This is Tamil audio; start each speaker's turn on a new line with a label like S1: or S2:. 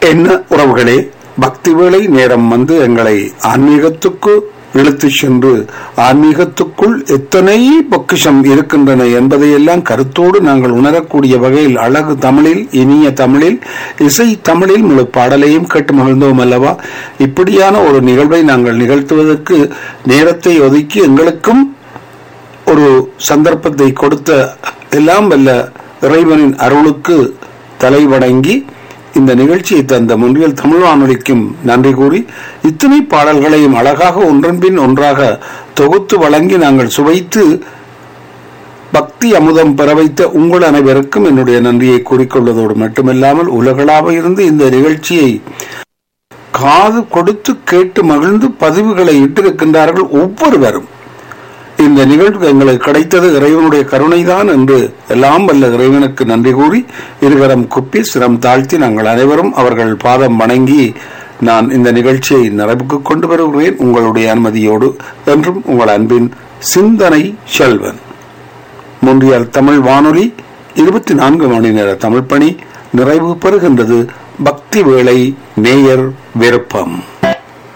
S1: என்ன உறவுகளே பக்தி வேளை நேரம் வந்து எங்களை ஆன்மீகத்துக்கு இழுத்து சென்று ஆன்மீகத்துக்குள் எத்தனை பொக்கிஷம் இருக்கின்றன என்பதையெல்லாம் கருத்தோடு நாங்கள் உணரக்கூடிய வகையில் அழகு தமிழில் இனிய தமிழில் இசை தமிழில் முழு பாடலையும் கேட்டு மகிழ்ந்தோம் அல்லவா இப்படியான ஒரு நிகழ்வை நாங்கள் நிகழ்த்துவதற்கு நேரத்தை ஒதுக்கி எங்களுக்கும் ஒரு சந்தர்ப்பத்தை கொடுத்த எல்லாம் வல்ல இறைவனின் அருளுக்கு தலைவணங்கி இந்த நிகழ்ச்சியை தந்த முன்றியல் தமிழ் வானொலிக்கும் நன்றி கூறி இத்தனை பாடல்களையும் அழகாக ஒன்றன்பின் ஒன்றாக தொகுத்து வழங்கி நாங்கள் சுவைத்து பக்தி அமுதம் பெற வைத்த உங்கள் அனைவருக்கும் என்னுடைய நன்றியை கூறிக்கொள்வதோடு மட்டுமல்லாமல் உலகளாக இருந்து இந்த நிகழ்ச்சியை காது கொடுத்து கேட்டு மகிழ்ந்து பதிவுகளை இட்டிருக்கின்றார்கள் ஒவ்வொருவரும் இந்த நிகழ்வு எங்களுக்கு கிடைத்தது இறைவனுடைய கருணைதான் என்று எல்லாம் வல்ல இறைவனுக்கு நன்றி கூறி இருகரம் குப்பி சிரம் தாழ்த்தி நாங்கள் அனைவரும் அவர்கள் பாதம் வணங்கி நான் இந்த நிகழ்ச்சியை நிறைவுக்கு கொண்டு வருகிறேன் உங்களுடைய அனுமதியோடு என்றும் உங்கள் அன்பின் சிந்தனை செல்வன் முன்றியல் தமிழ் வானொலி இருபத்தி நான்கு மணி நேர தமிழ் பணி நிறைவு பெறுகின்றது பக்தி வேளை நேயர் விருப்பம்